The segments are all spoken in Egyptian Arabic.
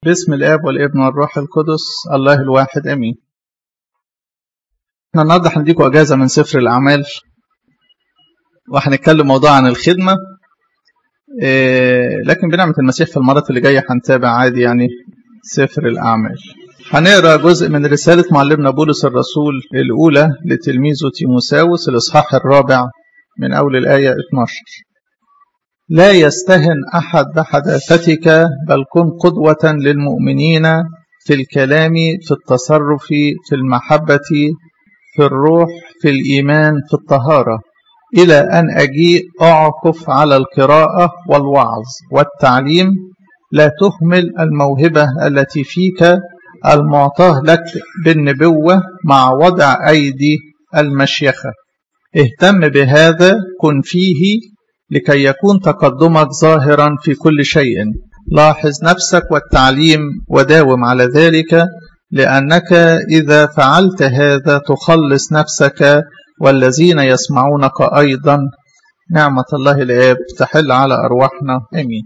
باسم الاب والابن والروح القدس الله الواحد امين احنا النهارده هنديكم اجازه من سفر الاعمال وهنتكلم موضوع عن الخدمه إيه لكن بنعمه المسيح في المرات اللي جايه هنتابع عادي يعني سفر الاعمال هنقرا جزء من رساله معلمنا بولس الرسول الاولى لتلميذه تيموساوس الاصحاح الرابع من اول الايه 12 لا يستهن أحد بحداثتك بل كن قدوة للمؤمنين في الكلام في التصرف في المحبة في الروح في الإيمان في الطهارة إلى أن أجيء أعكف على القراءة والوعظ والتعليم لا تهمل الموهبة التي فيك المعطاه لك بالنبوة مع وضع أيدي المشيخة اهتم بهذا كن فيه لكي يكون تقدمك ظاهرا في كل شيء لاحظ نفسك والتعليم وداوم على ذلك لأنك إذا فعلت هذا تخلص نفسك والذين يسمعونك أيضا نعمة الله الآب تحل على أرواحنا أمين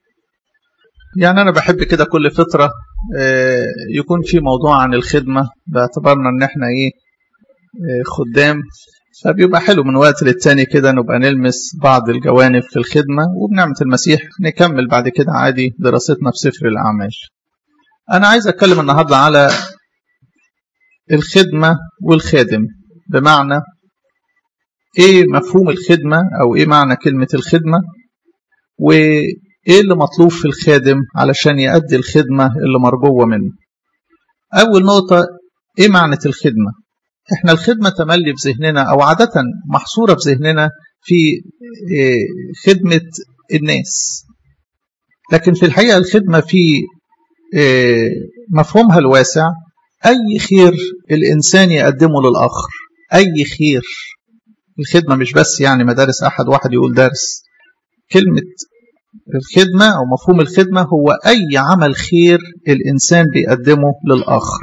يعني أنا بحب كده كل فترة يكون في موضوع عن الخدمة باعتبارنا أن احنا إيه خدام فبيبقى حلو من وقت للتاني كده نبقى نلمس بعض الجوانب في الخدمة وبنعمة المسيح نكمل بعد كده عادي دراستنا في سفر الأعمال أنا عايز أتكلم النهاردة على الخدمة والخادم بمعنى إيه مفهوم الخدمة أو إيه معنى كلمة الخدمة وإيه اللي مطلوب في الخادم علشان يأدي الخدمة اللي مرجوة منه أول نقطة إيه معنى الخدمة احنا الخدمة تملي في ذهننا او عادة محصورة في ذهننا في خدمة الناس لكن في الحقيقة الخدمة في مفهومها الواسع اي خير الانسان يقدمه للاخر اي خير الخدمة مش بس يعني مدارس احد واحد يقول درس كلمة الخدمة او مفهوم الخدمة هو اي عمل خير الانسان بيقدمه للاخر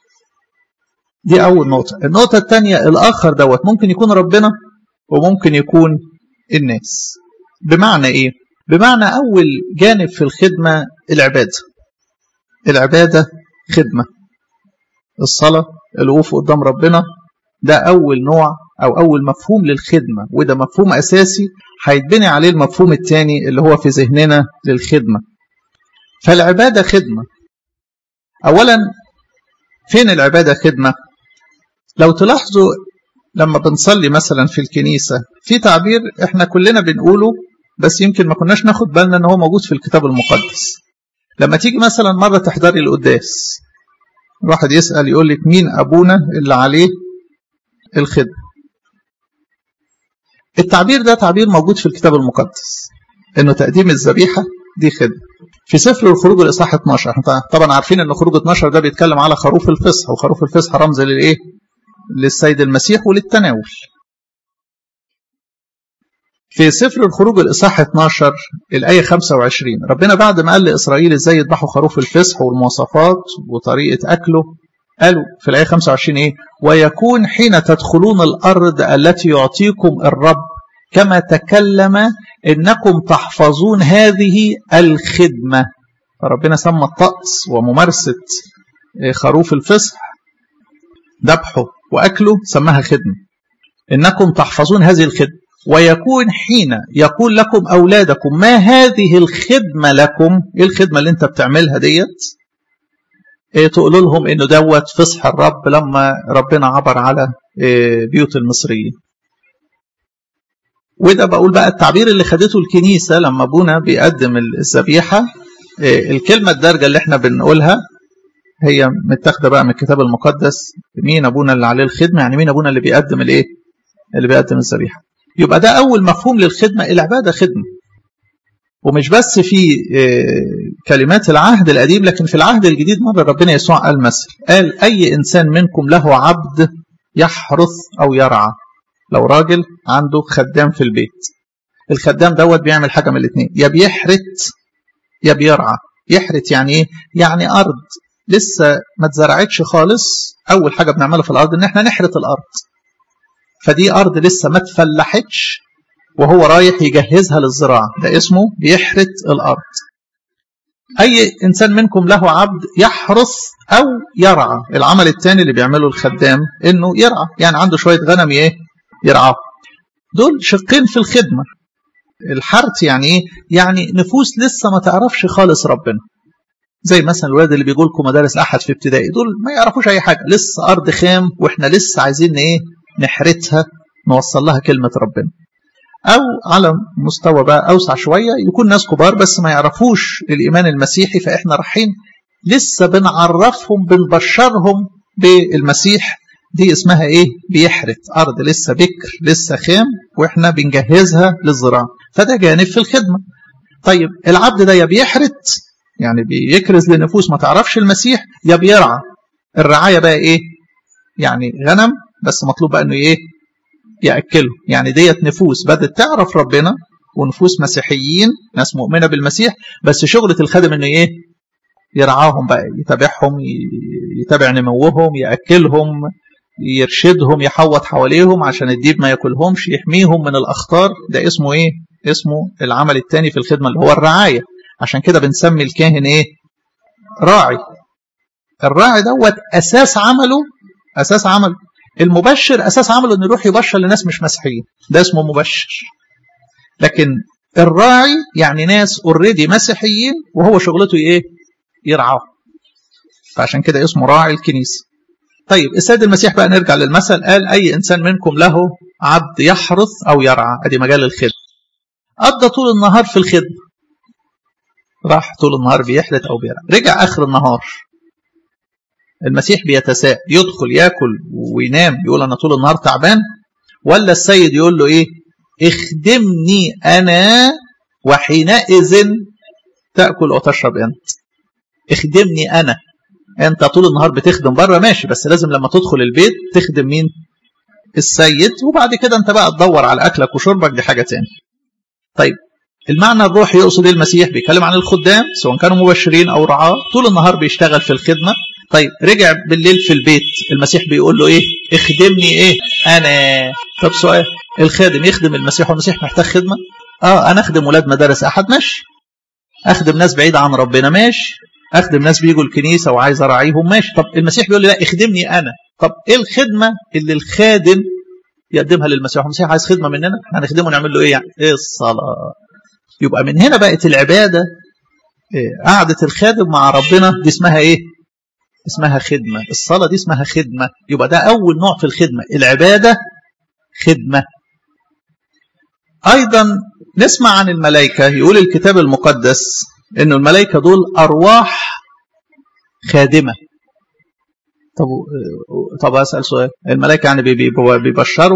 دي أول نقطة النقطة الثانية الآخر دوت ممكن يكون ربنا وممكن يكون الناس بمعنى إيه؟ بمعنى أول جانب في الخدمة العبادة العبادة خدمة الصلاة الوقوف قدام ربنا ده أول نوع أو أول مفهوم للخدمة وده مفهوم أساسي هيتبني عليه المفهوم الثاني اللي هو في ذهننا للخدمة فالعبادة خدمة أولا فين العبادة خدمة لو تلاحظوا لما بنصلي مثلا في الكنيسة في تعبير احنا كلنا بنقوله بس يمكن ما كناش ناخد بالنا ان هو موجود في الكتاب المقدس لما تيجي مثلا مرة تحضري القداس الواحد يسأل يقول لك مين أبونا اللي عليه الخدمة التعبير ده تعبير موجود في الكتاب المقدس انه تقديم الذبيحة دي خدمة في سفر الخروج الإصحاح 12 احنا طبعا عارفين ان خروج 12 ده بيتكلم على خروف الفصح وخروف الفصح رمز للايه للسيد المسيح وللتناول في سفر الخروج الإصحاح 12 الآية 25 ربنا بعد ما قال لإسرائيل إزاي يذبحوا خروف الفصح والمواصفات وطريقة أكله قالوا في الآية 25 إيه ويكون حين تدخلون الأرض التي يعطيكم الرب كما تكلم إنكم تحفظون هذه الخدمة فربنا سمى الطقس وممارسة خروف الفصح ذبحه وأكله سماها خدمة إنكم تحفظون هذه الخدمة ويكون حين يقول لكم أولادكم ما هذه الخدمة لكم إيه الخدمة اللي أنت بتعملها ديت إيه تقولوا لهم إنه دوت فصح الرب لما ربنا عبر على إيه بيوت المصريين وده بقول بقى التعبير اللي خدته الكنيسة لما ابونا بيقدم الذبيحة إيه الكلمة الدارجة اللي احنا بنقولها هي متاخده بقى من الكتاب المقدس مين ابونا اللي عليه الخدمه يعني مين ابونا اللي بيقدم الايه اللي بيقدم الذبيحه يبقى ده اول مفهوم للخدمه العباده خدمه ومش بس في كلمات العهد القديم لكن في العهد الجديد مره ربنا يسوع قال مثل قال اي انسان منكم له عبد يحرث او يرعى لو راجل عنده خدام في البيت الخدام دوت بيعمل حاجه من الاثنين يا بيحرث يا بيرعى يحرث يعني ايه يعني ارض لسه ما اتزرعتش خالص اول حاجه بنعملها في الارض ان احنا نحرث الارض فدي ارض لسه ما اتفلحتش وهو رايح يجهزها للزراعه ده اسمه بيحرث الارض أي إنسان منكم له عبد يحرث أو يرعى العمل الثاني اللي بيعمله الخدام إنه يرعى يعني عنده شوية غنم إيه يرعاه دول شقين في الخدمة الحرث يعني إيه يعني نفوس لسه ما تعرفش خالص ربنا زي مثلا الولاد اللي بيجوا لكم مدارس أحد في ابتدائي دول ما يعرفوش أي حاجة لسه أرض خام وإحنا لسه عايزين إيه نحرتها نوصل لها كلمة ربنا أو على مستوى بقى أوسع شوية يكون ناس كبار بس ما يعرفوش الإيمان المسيحي فإحنا رايحين لسه بنعرفهم بنبشرهم بالمسيح دي اسمها إيه بيحرت أرض لسه بكر لسه خام وإحنا بنجهزها للزراعة فده جانب في الخدمة طيب العبد ده يا بيحرت يعني بيكرز لنفوس ما تعرفش المسيح يا بيرعى الرعاية بقى إيه يعني غنم بس مطلوب بقى إنه إيه يأكله يعني ديت نفوس بدأت تعرف ربنا ونفوس مسيحيين ناس مؤمنة بالمسيح بس شغلة الخادم انه ايه يرعاهم بقى يتابعهم يتابع نموهم يأكلهم يرشدهم يحوط حواليهم عشان الديب ما ياكلهمش يحميهم من الأخطار ده اسمه ايه اسمه العمل الثاني في الخدمة اللي هو الرعاية عشان كده بنسمي الكاهن ايه راعي الراعي دوت أساس عمله أساس عمله المبشر اساس عمله انه يروح يبشر لناس مش مسيحيين ده اسمه مبشر لكن الراعي يعني ناس اوريدي مسيحيين وهو شغلته ايه يرعاهم فعشان كده اسمه راعي الكنيسه طيب السيد المسيح بقى نرجع للمثل قال اي انسان منكم له عبد يحرث او يرعى ادي مجال الخدمه قضى طول النهار في الخدمه راح طول النهار بيحرث او بيرعى رجع اخر النهار المسيح بيتساءل يدخل ياكل وينام يقول انا طول النهار تعبان ولا السيد يقول له ايه اخدمني انا وحينئذ تاكل وتشرب انت اخدمني انا انت طول النهار بتخدم بره ماشي بس لازم لما تدخل البيت تخدم مين السيد وبعد كده انت بقى تدور على اكلك وشربك دي حاجه تاني طيب المعنى الروحي يقصد ايه المسيح بيتكلم عن الخدام سواء كانوا مبشرين او رعاه طول النهار بيشتغل في الخدمه طيب رجع بالليل في البيت المسيح بيقول له ايه اخدمني ايه انا طب سؤال الخادم يخدم المسيح والمسيح محتاج خدمه اه انا اخدم ولاد مدارس احد ماشي اخدم ناس بعيده عن ربنا ماشي اخدم ناس بيجوا الكنيسه وعايز اراعيهم ماشي طب المسيح بيقول لي لا اخدمني انا طب ايه الخدمه اللي الخادم يقدمها للمسيح والمسيح عايز خدمه مننا احنا هنخدمه نعمل له ايه يعني ايه الصلاه يبقى من هنا بقت العباده إيه؟ قعده الخادم مع ربنا دي اسمها ايه اسمها خدمة الصلاة دي اسمها خدمة يبقى ده أول نوع في الخدمة العبادة خدمة أيضا نسمع عن الملائكة يقول الكتاب المقدس أن الملائكة دول أرواح خادمة طب طب أسأل سؤال الملائكة يعني بيبشروا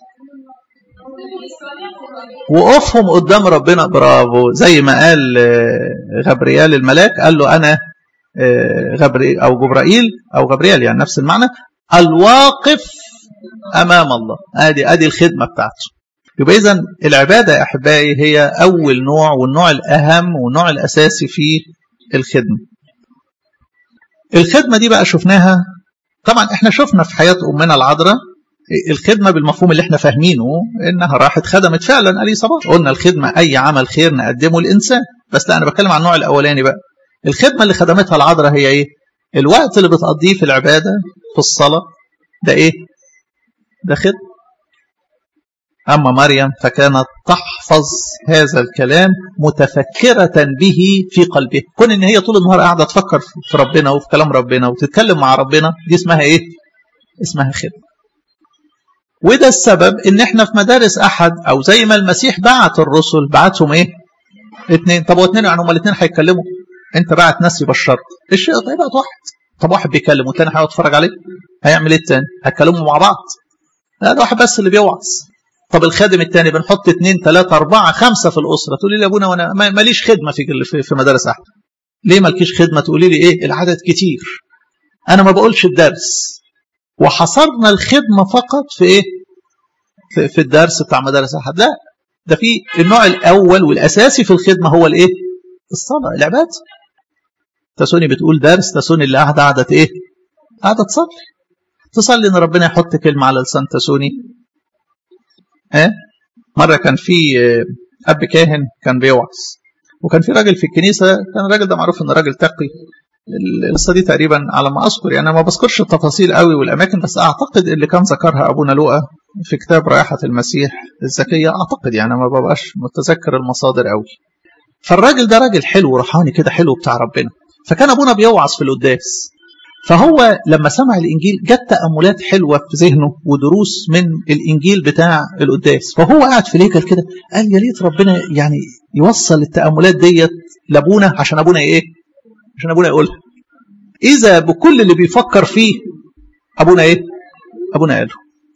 وقفهم قدام ربنا برافو زي ما قال غبريال الملاك قال له أنا غبريل أو جبرائيل أو غبريال يعني نفس المعنى الواقف أمام الله أدي أدي الخدمة بتاعته يبقى إذا العبادة يا أحبائي هي أول نوع والنوع الأهم والنوع الأساسي في الخدمة الخدمة دي بقى شفناها طبعا احنا شفنا في حياة أمنا العذراء الخدمة بالمفهوم اللي احنا فاهمينه انها راحت خدمت فعلا اليصابات قلنا الخدمة اي عمل خير نقدمه الانسان بس لا انا بتكلم عن النوع الاولاني بقى الخدمة اللي خدمتها العذراء هي ايه الوقت اللي بتقضيه في العبادة في الصلاة ده ايه ده خدمة أما مريم فكانت تحفظ هذا الكلام متفكرة به في قلبها كون إن هي طول النهار قاعدة تفكر في ربنا وفي كلام ربنا وتتكلم مع ربنا دي اسمها إيه؟ اسمها خدمة وده السبب إن إحنا في مدارس أحد أو زي ما المسيح بعت الرسل بعتهم إيه؟ اتنين طب واثنين يعني هما الاثنين هيتكلموا أنت بعت ناس يبشروا الشيء طيب بقى واحد طب واحد بيكلم والتاني هيقعد يتفرج عليه هيعمل إيه التاني؟ هيتكلموا مع بعض لا ده واحد بس اللي بيوعظ طب الخادم الثاني بنحط اثنين ثلاثة أربعة خمسة في الأسرة تقولي لي يا أبونا وأنا ماليش خدمة في في مدارس أحد ليه مالكيش خدمة تقولي لي إيه العدد كتير أنا ما بقولش الدرس وحصرنا الخدمة فقط في إيه في, في الدرس بتاع مدارس أحد لا ده في النوع الأول والأساسي في الخدمة هو الإيه الصلاة العبادة تسوني بتقول درس تسوني اللي قاعدة قاعدة إيه قاعدة تصلي تصلي إن ربنا يحط كلمة على لسان تسوني ها مرة كان في أب كاهن كان بيوعظ وكان في راجل في الكنيسه كان الراجل ده معروف انه راجل تقي القصه دي تقريبا على ما اذكر يعني ما بذكرش التفاصيل قوي والاماكن بس اعتقد اللي كان ذكرها ابونا لوقا في كتاب رائحه المسيح الزكيه اعتقد يعني ما ببقاش متذكر المصادر قوي فالراجل ده راجل حلو روحاني كده حلو بتاع ربنا فكان ابونا بيوعظ في القداس فهو لما سمع الانجيل جت تاملات حلوه في ذهنه ودروس من الانجيل بتاع القداس فهو قاعد في ليكل كده قال يا ريت ربنا يعني يوصل التاملات ديت لابونا عشان ابونا ايه؟ عشان ابونا يقولها. اذا بكل اللي بيفكر فيه ابونا ايه؟ ابونا قاله.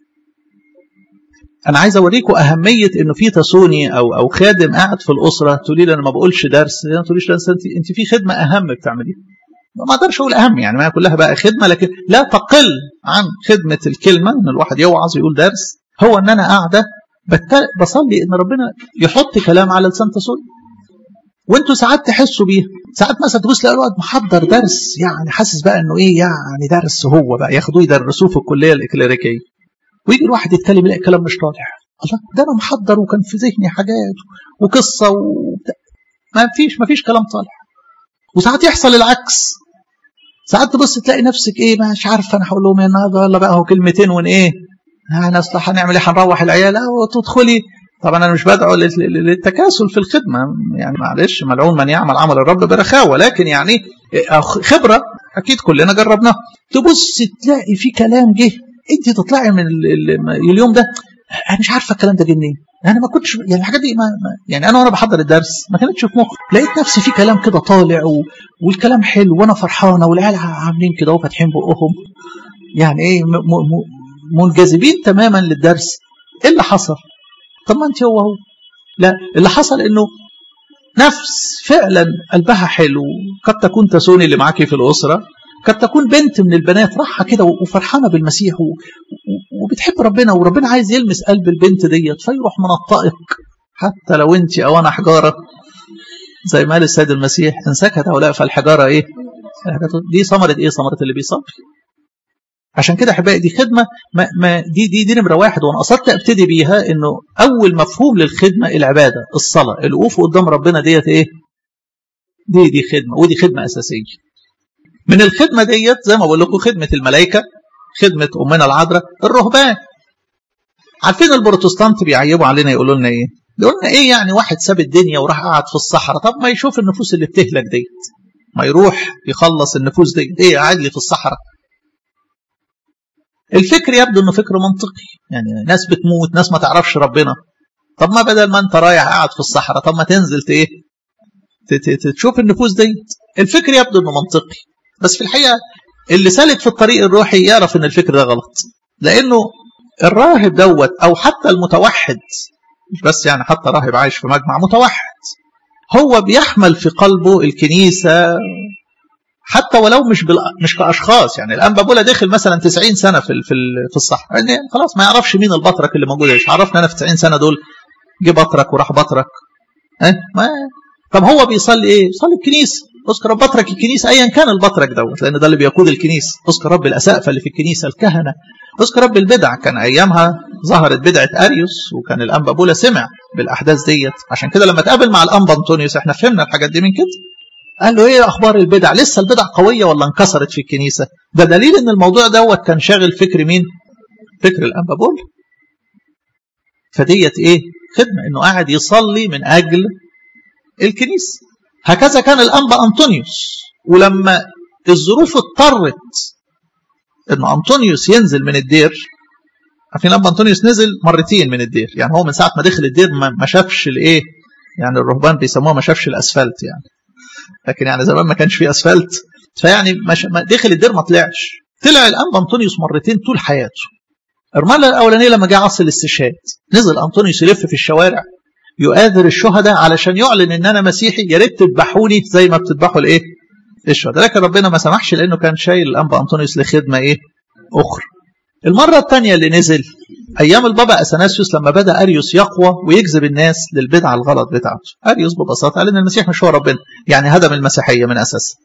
انا عايز اوريكم اهميه انه في تسوني او او خادم قاعد في الاسره تقولي لي انا ما بقولش درس ما تقوليش درس انت انت في خدمه اهم بتعمليها. ما اقدرش اقول اهم يعني ما كلها بقى خدمه لكن لا تقل عن خدمه الكلمه ان الواحد يوعظ يقول درس هو ان انا قاعده بصلي ان ربنا يحط كلام على لسان تسوني. وانتوا ساعات تحسوا بيها ساعات مثلا تبص تلاقي الواد محضر درس يعني حاسس بقى انه ايه يعني درس هو بقى ياخدوه يدرسوه في الكليه الاكليريكيه ويجي الواحد يتكلم يلاقي الكلام مش طالع الله ده انا محضر وكان في ذهني حاجات وقصه وبتاع ما فيش ما فيش كلام طالع وساعات يحصل العكس ساعات تبص تلاقي نفسك ايه مش عارفه انا هقول لهم ايه النهارده ولا بقى هو كلمتين ون ايه انا اصل هنعمل ايه هنروح العيال وتدخلي طبعا انا مش بدعو للتكاسل في الخدمه يعني معلش ملعون من يعمل عمل الرب برخاوه لكن يعني خبره اكيد كلنا جربناها تبص تلاقي في كلام جه انت تطلعي من اليوم ده انا مش عارفه الكلام ده جه منين انا ما كنتش يعني الحاجات دي ما يعني انا وانا بحضر الدرس ما كانتش في مخي لقيت نفسي في كلام كده طالع و... والكلام حلو وانا فرحانه والعيال عاملين كده وفاتحين بقهم يعني ايه م... م... منجذبين تماما للدرس ايه اللي حصل؟ طب ما انت هو هو لا اللي حصل انه نفس فعلا قلبها حلو قد تكون تسوني اللي معاكي في الاسره قد تكون بنت من البنات راحه كده وفرحانه بالمسيح و... وبتحب ربنا وربنا عايز يلمس قلب البنت ديت فيروح منطقك حتى لو انت او انا حجاره زي ما قال السيد المسيح ان سكت هؤلاء فالحجاره ايه؟ دي ثمره ايه؟ ثمره اللي بيصبر عشان كده احبائي دي خدمه ما ما دي دي دي نمره واحد وانا قصدت ابتدي بيها انه اول مفهوم للخدمه العباده الصلاه الوقوف قدام ربنا ديت ايه؟ دي دي خدمه ودي خدمه اساسيه. من الخدمه ديت زي ما بقول لكم خدمه الملائكه خدمه امنا العذراء الرهبان. عارفين البروتستانت بيعيبوا علينا يقولوا لنا ايه؟ يقولوا لنا ايه يعني واحد ساب الدنيا وراح قعد في الصحراء طب ما يشوف النفوس اللي بتهلك ديت. ما يروح يخلص النفوس ديت ايه قاعد لي في الصحراء الفكر يبدو انه فكر منطقي يعني ناس بتموت ناس ما تعرفش ربنا طب ما بدل ما انت رايح قاعد في الصحراء طب ما تنزل ايه تشوف النفوس دي الفكر يبدو انه منطقي بس في الحقيقه اللي سالك في الطريق الروحي يعرف ان الفكر ده غلط لانه الراهب دوت او حتى المتوحد مش بس يعني حتى راهب عايش في مجمع متوحد هو بيحمل في قلبه الكنيسه حتى ولو مش بال... مش كاشخاص يعني الان بابولا داخل مثلا 90 سنه في في في الصحراء يعني خلاص ما يعرفش مين البطرك اللي موجود ايش عرفنا انا في 90 سنه دول جه بطرك وراح بطرك ها أه؟ ما طب هو بيصلي ايه؟ بيصلي الكنيسه اذكر رب بطرك الكنيسه ايا كان البطرك دوت لان ده اللي بيقود الكنيسه اذكر رب الاسقفه اللي في الكنيسه الكهنه اذكر رب البدع كان ايامها ظهرت بدعه اريوس وكان الانبا بولا سمع بالاحداث ديت عشان كده لما تقابل مع الانبا انطونيوس احنا فهمنا الحاجات دي من كده قال له ايه اخبار البدع لسه البدع قويه ولا انكسرت في الكنيسه ده دليل ان الموضوع دوت كان شاغل فكر مين فكر الانبا بولا فديت ايه خدمه انه قاعد يصلي من اجل الكنيسه هكذا كان الانبا انطونيوس ولما الظروف اضطرت ان انطونيوس ينزل من الدير عارفين الانبا انطونيوس نزل مرتين من الدير يعني هو من ساعه ما دخل الدير ما شافش الايه يعني الرهبان بيسموها ما شافش الاسفلت يعني لكن يعني زمان ما كانش في اسفلت فيعني مش دخل الدير ما طلعش طلع الانبا انطونيوس مرتين طول حياته المره الاولانيه لما جه عصر الاستشهاد نزل انطونيوس يلف في الشوارع يؤاذر الشهداء علشان يعلن ان انا مسيحي يا ريت تذبحوني زي ما بتذبحوا الايه؟ الشهداء لكن ربنا ما سمحش لانه كان شايل الانبا انطونيوس لخدمه ايه؟ اخرى. المره الثانيه اللي نزل ايام البابا اثناسيوس لما بدا اريوس يقوى ويجذب الناس للبدعه الغلط بتاعته اريوس ببساطه قال ان المسيح مش هو ربنا يعني هدم المسيحيه من اساسها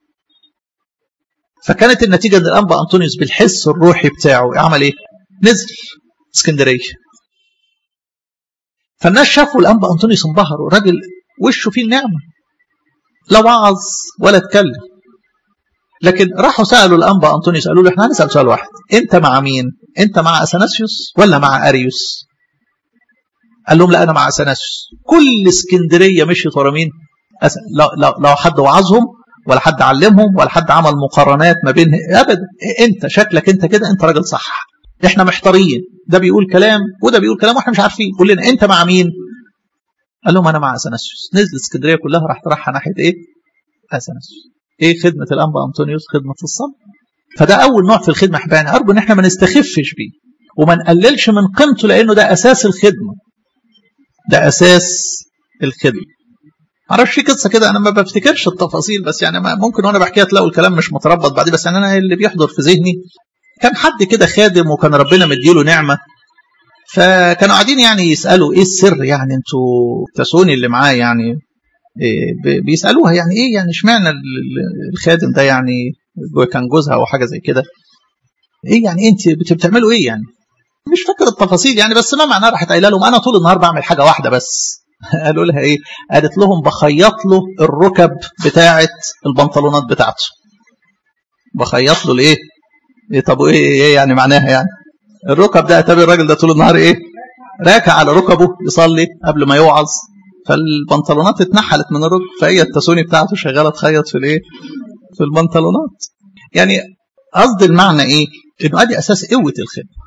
فكانت النتيجه ان الانبا انطونيوس بالحس الروحي بتاعه عمل ايه نزل اسكندريه فالناس شافوا الانبا انطونيوس انبهروا راجل وشه فيه النعمة لا وعظ ولا اتكلم لكن راحوا سألوا الأنبا أنطونيوس قالوا له احنا هنسأل سؤال واحد أنت مع مين؟ أنت مع أثناسيوس ولا مع أريوس؟ قال لهم لا أنا مع أثناسيوس كل اسكندرية مشيت ورا مين؟ أس... لو, لو, لو حد وعظهم ولا حد علمهم ولا حد عمل مقارنات ما بين ابدا انت شكلك انت كده انت راجل صح احنا محتارين ده بيقول كلام وده بيقول كلام واحنا مش عارفين قول لنا انت مع مين قال لهم انا مع اثناسيوس نزل اسكندريه كلها راح رايحه ناحيه ايه اثناسيوس ايه خدمه الانبا انطونيوس خدمه الصلاه فده اول نوع في الخدمه احبائي ارجو ان احنا ما نستخفش بيه وما نقللش من قيمته لانه ده اساس الخدمه ده اساس الخدمه معرفش في قصه كده انا ما بفتكرش التفاصيل بس يعني ممكن وانا بحكيها تلاقوا الكلام مش متربط بعدين بس يعني انا اللي بيحضر في ذهني كان حد كده خادم وكان ربنا مديله نعمه فكانوا قاعدين يعني يسالوا ايه السر يعني انتوا تسوني اللي معاه يعني إيه بيسالوها يعني ايه يعني اشمعنى الخادم ده يعني كان جوزها او حاجه زي كده ايه يعني انت بتعملوا ايه يعني مش فاكر التفاصيل يعني بس ما معناه راحت قايله لهم انا طول النهار بعمل حاجه واحده بس قالوا لها ايه قالت لهم بخيط له الركب بتاعه البنطلونات بتاعته بخيط له الايه ايه طب ايه ايه يعني معناها يعني الركب ده اتابع الراجل ده طول النهار ايه راكع على ركبه يصلي قبل ما يوعظ فالبنطلونات اتنحلت من الركب فهي التسوني بتاعته شغاله تخيط في الايه في البنطلونات يعني قصد المعنى ايه انه ادي اساس قوه الخدمه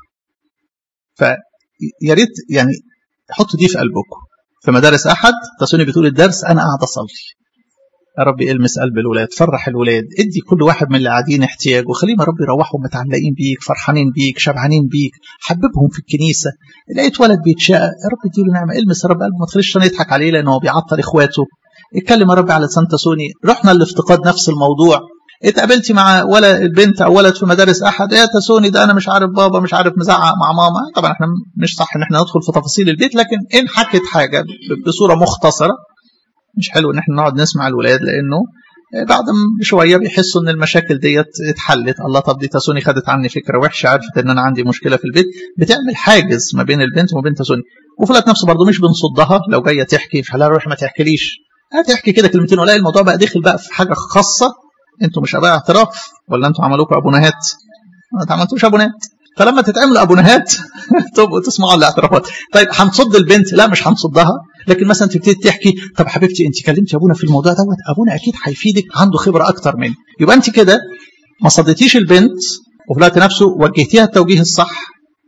فيا ريت يعني حطوا دي في قلبكم في مدارس احد تسوني بتقول الدرس انا قاعد اصلي يا رب المس قلب الولاد فرح الولاد ادي كل واحد من اللي قاعدين احتياج وخليهم يا رب يروحوا متعلقين بيك فرحانين بيك شبعانين بيك حببهم في الكنيسه لقيت ولد بيتشقى يا رب اديله نعمه المس يا رب قلبه ما تخليش الشيطان يضحك عليه لانه هو بيعطل اخواته اتكلم يا رب على سانتا سوني رحنا لافتقاد نفس الموضوع اتقابلتي مع ولا البنت او ولد في مدارس احد يا تسوني ده انا مش عارف بابا مش عارف مزعق مع ماما طبعا احنا مش صح ان احنا ندخل في تفاصيل البيت لكن ان حكت حاجه بصوره مختصره مش حلو ان احنا نقعد نسمع الولاد لانه بعد شويه بيحسوا ان المشاكل ديت اتحلت الله طب دي تسوني خدت عني فكره وحشه عرفت ان انا عندي مشكله في البيت بتعمل حاجز ما بين البنت وما بين تسوني وفي الوقت نفسه برضه مش بنصدها لو جايه تحكي فلا روح ما تحكيليش هتحكي كده كلمتين ولا الموضوع بقى داخل بقى في حاجه خاصه انتوا مش اباء اعتراف ولا انتوا عملوكوا ابونهات ما تعملتوش ابونات فلما تتعملوا ابونهات تبقوا تسمعوا الاعترافات طيب هنصد البنت لا مش هنصدها لكن مثلا تبتدي تحكي طب حبيبتي انت كلمتي ابونا في الموضوع دوت ابونا اكيد هيفيدك عنده خبره اكتر مني يبقى انت كده ما صدتيش البنت وفي الوقت نفسه وجهتيها التوجيه الصح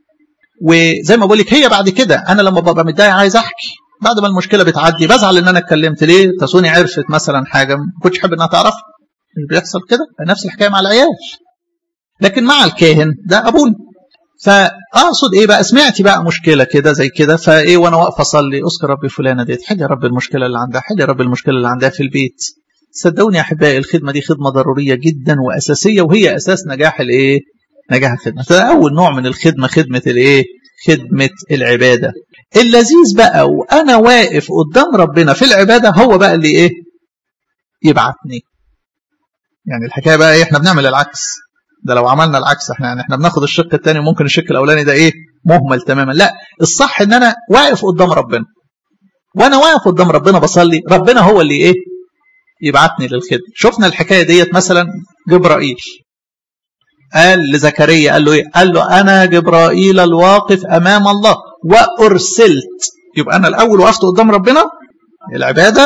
وزي ما بقول لك هي بعد كده انا لما ببقى متضايق عايز احكي بعد ما المشكله بتعدي بزعل ان انا اتكلمت ليه تسوني عرفت مثلا حاجه ما كنتش حابب انها تعرف مش بيحصل كده نفس الحكايه مع العيال لكن مع الكاهن ده ابونا فاقصد ايه بقى سمعتي بقى مشكله كده زي كده فايه وانا واقف اصلي اذكر ربي فلانه ديت حل يا رب المشكله اللي عندها حل يا رب المشكله اللي عندها في البيت صدقوني يا احبائي الخدمه دي خدمه ضروريه جدا واساسيه وهي اساس نجاح الايه نجاح الخدمه ده اول نوع من الخدمه خدمه الايه خدمه العباده اللذيذ بقى وانا واقف قدام ربنا في العباده هو بقى اللي ايه يبعتني يعني الحكايه بقى ايه احنا بنعمل العكس ده لو عملنا العكس احنا يعني احنا بناخد الشق الثاني وممكن الشق الاولاني ده ايه مهمل تماما لا الصح ان انا واقف قدام ربنا وانا واقف قدام ربنا بصلي ربنا هو اللي ايه يبعتني للخدمه شفنا الحكايه ديت مثلا جبرائيل قال لزكريا قال له ايه قال له انا جبرائيل الواقف امام الله وارسلت يبقى انا الاول وقفت قدام ربنا العباده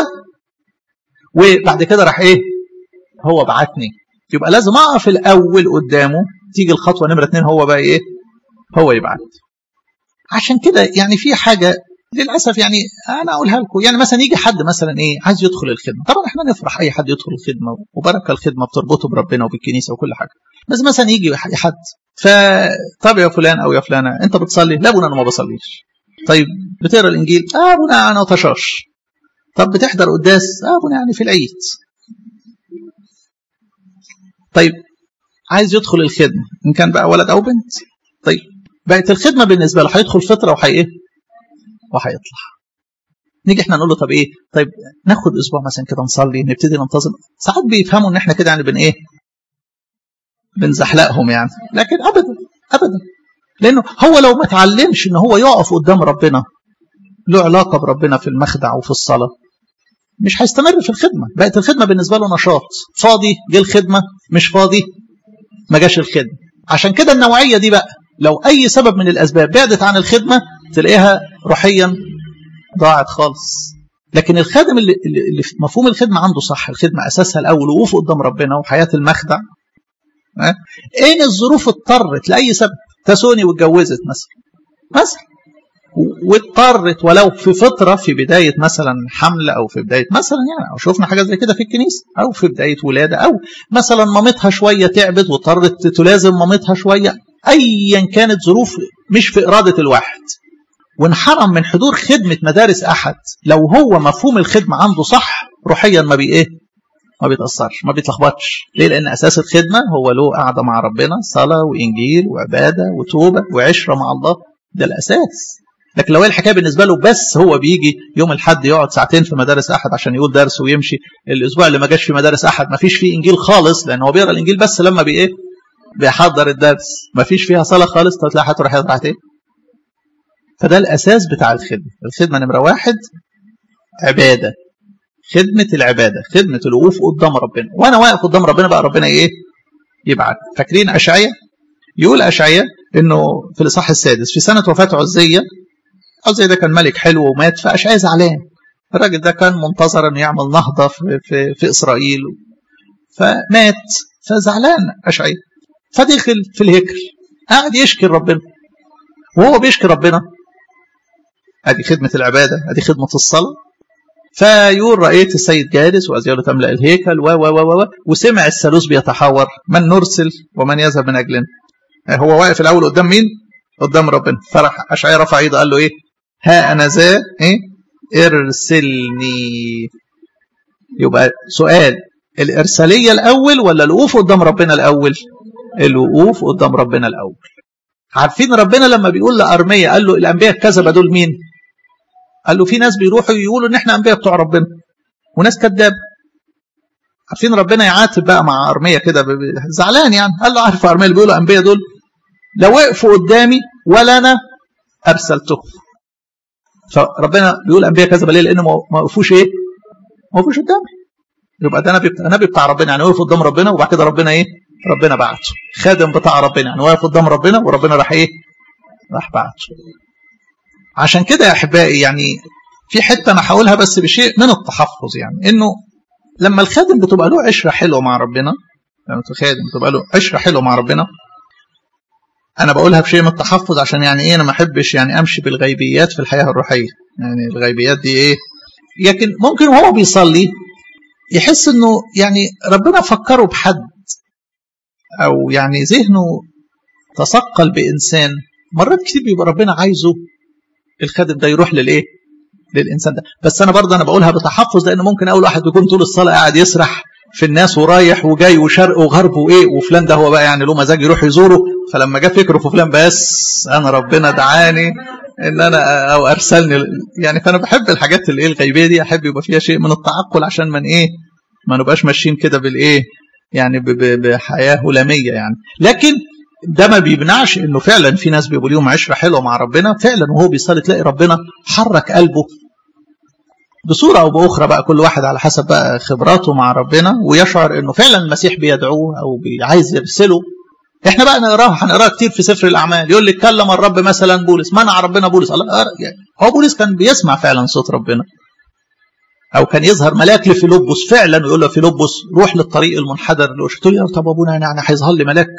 وبعد كده راح ايه هو بعتني يبقى لازم اقف الاول قدامه تيجي الخطوه نمره اتنين هو بقى ايه هو يبعت عشان كده يعني في حاجه للاسف يعني انا اقولها لكم يعني مثلا يجي حد مثلا ايه عايز يدخل الخدمه طبعا احنا نفرح اي حد يدخل الخدمه وبركه الخدمه بتربطه بربنا وبالكنيسه وكل حاجه بس مثلا يجي حد فطب يا فلان او يا فلانه انت بتصلي لا ابونا انا ما بصليش طيب بتقرا الانجيل اه ابونا انا طشاش طب بتحضر قداس اه ابونا يعني في العيد طيب عايز يدخل الخدمه ان كان بقى ولد او بنت طيب بقت الخدمه بالنسبه له هيدخل فتره وهي ايه وهيطلع نيجي احنا نقول له طب ايه طيب ناخد اسبوع مثلا كده نصلي نبتدي ننتظم ساعات بيفهموا ان احنا كده يعني بن ايه بنزحلقهم يعني لكن ابدا ابدا لانه هو لو ما اتعلمش ان هو يقف قدام ربنا له علاقه بربنا في المخدع وفي الصلاه مش هيستمر في الخدمة بقت الخدمة بالنسبة له نشاط فاضي جه الخدمة مش فاضي ما جاش الخدمة عشان كده النوعية دي بقى لو أي سبب من الأسباب بعدت عن الخدمة تلاقيها روحيا ضاعت خالص لكن الخادم اللي, اللي في مفهوم الخدمة عنده صح الخدمة أساسها الأول وقوف قدام ربنا وحياة المخدع ايه الظروف اضطرت لأي سبب تسوني واتجوزت مثلا مثلا واضطرت ولو في فترة في بداية مثلا حمل أو في بداية مثلا يعني أو شفنا حاجة زي كده في الكنيسة أو في بداية ولادة أو مثلا مامتها شوية تعبت واضطرت تلازم مامتها شوية أيا كانت ظروف مش في إرادة الواحد وانحرم من حضور خدمة مدارس أحد لو هو مفهوم الخدمة عنده صح روحيا ما بي إيه ما بيتأثرش ما بيتلخبطش ليه لأن أساس الخدمة هو له قعدة مع ربنا صلاة وإنجيل وعبادة وتوبة وعشرة مع الله ده الأساس لكن لو هي الحكايه بالنسبه له بس هو بيجي يوم الحد يقعد ساعتين في مدارس احد عشان يقول درس ويمشي الاسبوع اللي ما جاش في مدارس احد ما فيش فيه انجيل خالص لان هو بيقرا الانجيل بس لما بي ايه بيحضر الدرس ما فيش فيها صلاه خالص تلاقي هتروح ركعتين فده الاساس بتاع الخدمه الخدمه نمره واحد عباده خدمه العباده خدمه الوقوف قدام ربنا وانا واقف قدام ربنا بقى ربنا ايه يبعت فاكرين اشعياء يقول اشعياء انه في الاصحاح السادس في سنه وفاه عزيه عزية ده كان ملك حلو ومات فأشعياء زعلان الراجل ده كان منتظر انه يعمل نهضة في, في, في إسرائيل فمات فزعلان أشعياء فدخل في الهيكل قاعد يشكي ربنا وهو بيشكي ربنا ادي خدمة العبادة ادي خدمة الصلاة فيقول رأيت السيد جالس وأزياله تملأ الهيكل و و و و وسمع الثالوث بيتحاور من نرسل ومن يذهب من أجلنا هو واقف الأول قدام مين؟ قدام ربنا فرح أشعياء رفع ايده قال له إيه؟ ها أنا ذا إيه؟ ارسلني يبقى سؤال الإرسالية الأول ولا الوقوف قدام ربنا الأول الوقوف قدام ربنا الأول عارفين ربنا لما بيقول لأرمية قال له الأنبياء الكذبة دول مين قال له في ناس بيروحوا يقولوا إن إحنا أنبياء بتوع ربنا وناس كذاب عارفين ربنا يعاتب بقى مع أرمية كده زعلان يعني قال له عارف أرمية اللي بيقولوا أنبياء دول لو وقفوا قدامي ولا أنا أرسلتهم فربنا بيقول انبياء كذبه ليه؟ لان ما وقفوش ايه؟ ما وقفوش قدامي. يبقى ده نبي نبي بتاع ربنا يعني وقف قدام ربنا وبعد كده ربنا ايه؟ ربنا بعته. خادم بتاع ربنا يعني واقف قدام ربنا وربنا راح ايه؟ راح بعته. عشان كده يا احبائي يعني في حته انا هقولها بس بشيء من التحفظ يعني انه لما الخادم بتبقى له عشره حلوه مع ربنا لما الخادم بتبقى له عشره حلوه مع ربنا انا بقولها بشيء من التحفظ عشان يعني ايه انا ما احبش يعني امشي بالغيبيات في الحياه الروحيه يعني الغيبيات دي ايه لكن ممكن وهو بيصلي يحس انه يعني ربنا فكره بحد او يعني ذهنه تثقل بانسان مرات كتير بيبقى ربنا عايزه الخادم ده يروح للايه للانسان ده بس انا برضه انا بقولها بتحفظ لان ممكن اول واحد يكون طول الصلاه قاعد يسرح في الناس ورايح وجاي وشرق وغرب وايه وفلان ده هو بقى يعني له مزاج يروح يزوره فلما جه فكره في فلان بس انا ربنا دعاني ان انا او ارسلني يعني فانا بحب الحاجات الايه الغيبيه دي احب يبقى فيها شيء من التعقل عشان من ايه ما نبقاش ماشيين كده بالايه يعني بحياه هلاميه يعني لكن ده ما بيمنعش انه فعلا في ناس بيبقوا ليهم عشره حلوه مع ربنا فعلا وهو بيصلي تلاقي ربنا حرك قلبه بصوره او باخرى بقى كل واحد على حسب بقى خبراته مع ربنا ويشعر انه فعلا المسيح بيدعوه او عايز يرسله احنا بقى نقراها هنقراها كتير في سفر الاعمال يقول لك كلم الرب مثلا بولس منع ربنا بولس الله يعني هو بولس كان بيسمع فعلا صوت ربنا او كان يظهر ملاك لفيلبس فعلا ويقول له فيلبس روح للطريق المنحدر قلت له يا طب ابونا يعني هيظهر لي ملاك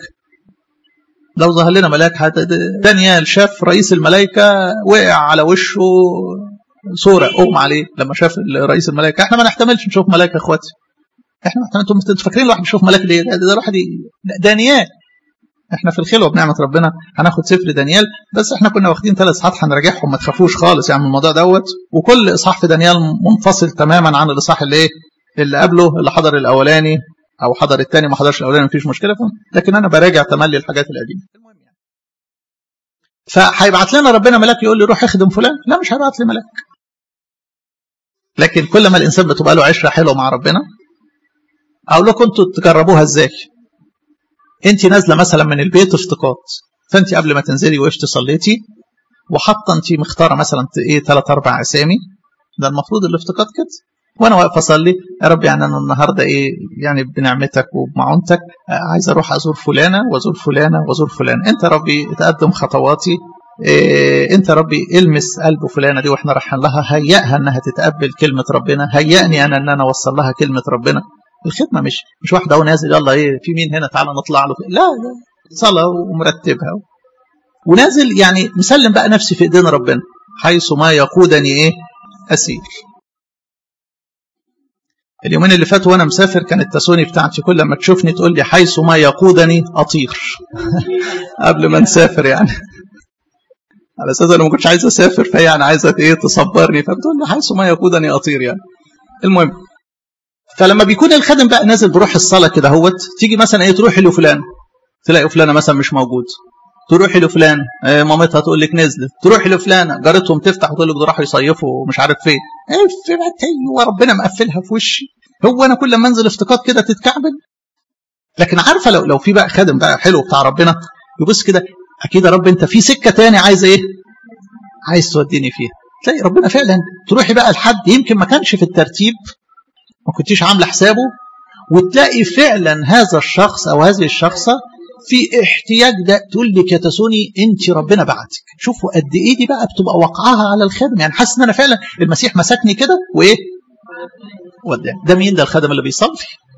لو ظهر لنا ملاك دانيال شاف رئيس الملائكه وقع على وشه صورة أغمى عليه لما شاف رئيس الملائكة احنا ما نحتملش نشوف ملائكة يا اخواتي احنا انتوا فاكرين الواحد بيشوف ملاك ليه ده, ده الواحد دانيال احنا في الخلوه بنعمه ربنا هناخد سفر دانيال بس احنا كنا واخدين ثلاث اصحاحات هنراجعهم ما تخافوش خالص يعني من الموضوع دوت وكل اصحاح في دانيال منفصل تماما عن الاصحاح اللي ايه اللي قبله اللي حضر الاولاني او حضر الثاني ما حضرش الاولاني مفيش مشكله لكن انا براجع تملي الحاجات القديمه فهيبعت لنا ربنا ملاك يقول لي روح اخدم فلان لا مش هيبعت لي ملاك لكن كل ما الانسان بتبقى له عشره حلوه مع ربنا اقول لكم انتوا تجربوها ازاي انت نازله مثلا من البيت افتقاد فانت قبل ما تنزلي وقفتي صليتي وحاطه انت مختاره مثلا ايه ثلاث اربع اسامي ده المفروض الافتقاد كده وانا واقف اصلي يا رب يعني انا النهارده ايه يعني بنعمتك وبمعونتك عايز اروح ازور فلانه وازور فلانه وازور فلان انت ربي تقدم خطواتي إيه انت ربي المس قلب فلانه دي واحنا رايحين لها هيئها انها تتقبل كلمه ربنا هيئني انا ان انا اوصل لها كلمه ربنا الخدمه مش مش واحده اهو نازل يلا ايه في مين هنا تعالى نطلع له لا لا صلاه ومرتبها ونازل يعني مسلم بقى نفسي في ايدين ربنا حيث ما يقودني ايه اسير اليومين اللي فاتوا وانا مسافر كانت تسوني بتاعتي كل ما تشوفني تقول لي حيث ما يقودني اطير قبل ما نسافر يعني على اساس انا ما كنتش عايز اسافر فهي يعني عايزه ايه تصبرني فبتقول لي حيث ما يقودني اطير يعني المهم فلما بيكون الخادم بقى نازل بروح الصلاه كده هوت تيجي مثلا ايه تروحي لفلان تلاقي فلانه مثلا مش موجود تروحي لفلان آه مامتها تقول لك نزلت تروحي لفلانه جارتهم تفتح وتقول لك ده راحوا يصيفوا ومش عارف فين ايوه ربنا مقفلها في وشي هو انا كل ما انزل افتقاد كده تتكعبل لكن عارفه لو لو في بقى خادم بقى حلو بتاع ربنا يبص كده اكيد يا رب انت في سكه تاني عايز ايه عايز توديني فيها تلاقي ربنا فعلا تروحي بقى لحد يمكن ما كانش في الترتيب ما كنتيش عامله حسابه وتلاقي فعلا هذا الشخص او هذه الشخصه في احتياج ده تقول لك يا تسوني انت ربنا بعتك شوفوا قد ايه دي بقى بتبقى وقعها على الخادم يعني حاسس ان انا فعلا المسيح مسكني كده وايه ودعني ده مين ده الخادم اللي بيصلي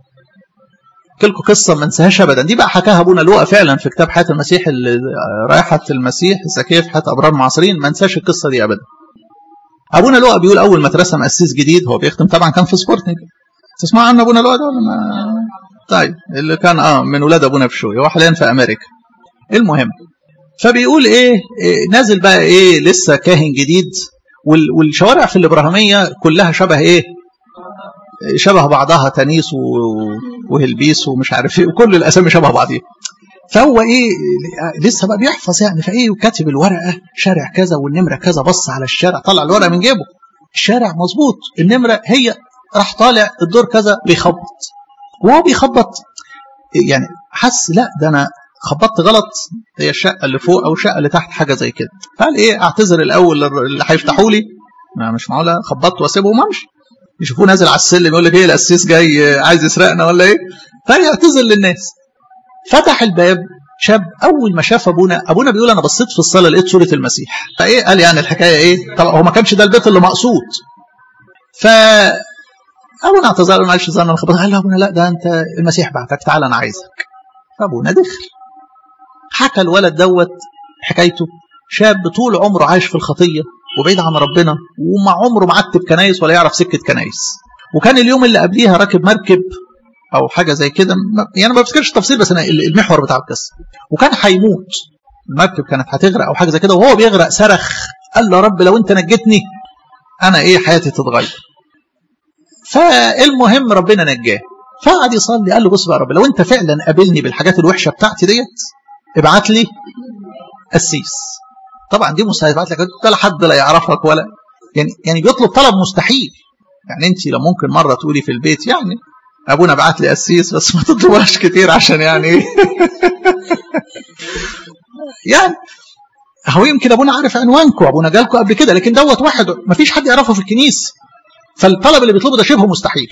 لكم قصة ما انساهاش ابدا دي بقى حكاها ابونا لوقا فعلا في كتاب حياة المسيح اللي رايحة المسيح زكية في حياة ابرار معاصرين ما انساش القصة دي ابدا ابونا لوقا بيقول اول ما اترسم اسيس جديد هو بيختم طبعا كان في سبورتنج تسمع عنه ابونا لوقا ده ولا ما طيب اللي كان اه من ولاد ابونا بشوي هو حاليا في امريكا المهم فبيقول ايه, إيه نازل بقى ايه لسه كاهن جديد والشوارع في الابراهيميه كلها شبه ايه شبه بعضها تنيس وهلبيس ومش عارف ايه وكل الاسامي شبه بعضيها فهو ايه لسه بقى بيحفظ يعني فايه وكاتب الورقه شارع كذا والنمره كذا بص على الشارع طلع الورقه من جيبه الشارع مظبوط النمره هي راح طالع الدور كذا بيخبط وهو بيخبط يعني حس لا ده انا خبطت غلط هي الشقه اللي فوق او الشقه اللي تحت حاجه زي كده فقال ايه اعتذر الاول اللي هيفتحوا لي ما مش معقوله خبطت واسيبهم وامشي يشوفوه نازل على السلم يقول لك ايه القسيس جاي عايز يسرقنا ولا ايه فيعتذر للناس فتح الباب شاب اول ما شاف ابونا ابونا بيقول انا بصيت في الصلاه لقيت صوره المسيح فايه قال يعني الحكايه ايه طبعا هو ما كانش ده البيت اللي مقصود ف ابونا اعتذر معلش ظن انا خبطت قال له ابونا لا ده انت المسيح بعتك تعالى انا عايزك فابونا دخل حكى الولد دوت حكايته شاب طول عمره عايش في الخطيه وبعيد عن ربنا وما عمره معتب كنايس ولا يعرف سكه كنايس وكان اليوم اللي قبليها راكب مركب او حاجه زي كده يعني ما بفتكرش التفصيل بس انا المحور بتاع القصه وكان هيموت المركب كانت هتغرق او حاجه زي كده وهو بيغرق صرخ قال له يا رب لو انت نجيتني انا ايه حياتي تتغير فالمهم ربنا نجاه فقعد يصلي قال له بص بقى يا رب لو انت فعلا قابلني بالحاجات الوحشه بتاعتي ديت ابعت لي قسيس طبعا دي مستحيل يبعت لك ولا حد لا يعرفك ولا يعني يعني بيطلب طلب مستحيل يعني انت لو ممكن مره تقولي في البيت يعني ابونا بعت لي قسيس بس ما تطلبهاش كتير عشان يعني ايه يعني هو يمكن ابونا عارف عنوانكم ابونا جالكم قبل كده لكن دوت واحد ما فيش حد يعرفه في الكنيسه فالطلب اللي بيطلبه ده شبه مستحيل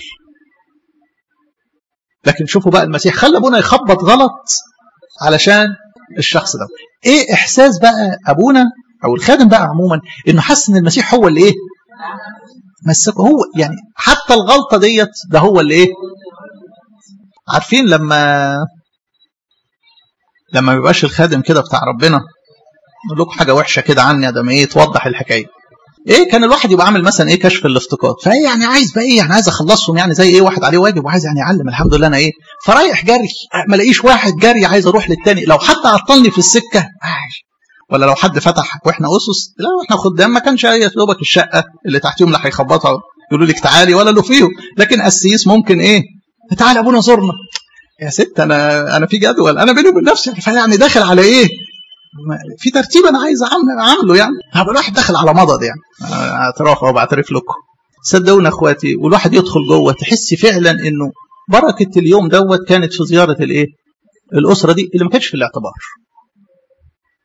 لكن شوفوا بقى المسيح خلى ابونا يخبط غلط علشان الشخص ده ايه احساس بقى ابونا او الخادم بقى عموما انه حس ان المسيح هو اللي ايه مسكه هو يعني حتى الغلطه ديت ده هو اللي ايه عارفين لما لما ما بيبقاش الخادم كده بتاع ربنا نقول لكم حاجه وحشه كده عني يا ده ايه توضح الحكايه ايه كان الواحد يبقى عامل مثلا ايه كشف الافتقاد فايه يعني عايز بقى ايه يعني عايز اخلصهم يعني زي ايه واحد عليه واجب وعايز يعني يعلم الحمد لله انا ايه فرايح جري ما الاقيش واحد جري عايز اروح للتاني لو حد عطلني في السكه آه. ولا لو حد فتح واحنا اسس لا احنا خدام ما كانش يا دوبك الشقه اللي تحتيهم اللي هيخبطها يقولوا لك تعالي ولا له فيهم لكن قسيس ممكن ايه تعالى ابونا زورنا يا ست انا انا في جدول انا بيني وبين نفسي فيعني داخل على ايه في ترتيب انا عايز اعمله يعني هبقى الواحد داخل على مضض يعني اعتراف او بعترف لكم صدقونا اخواتي والواحد يدخل جوه تحس فعلا انه بركه اليوم دوت كانت في زياره الايه الاسره دي اللي ما كانتش في الاعتبار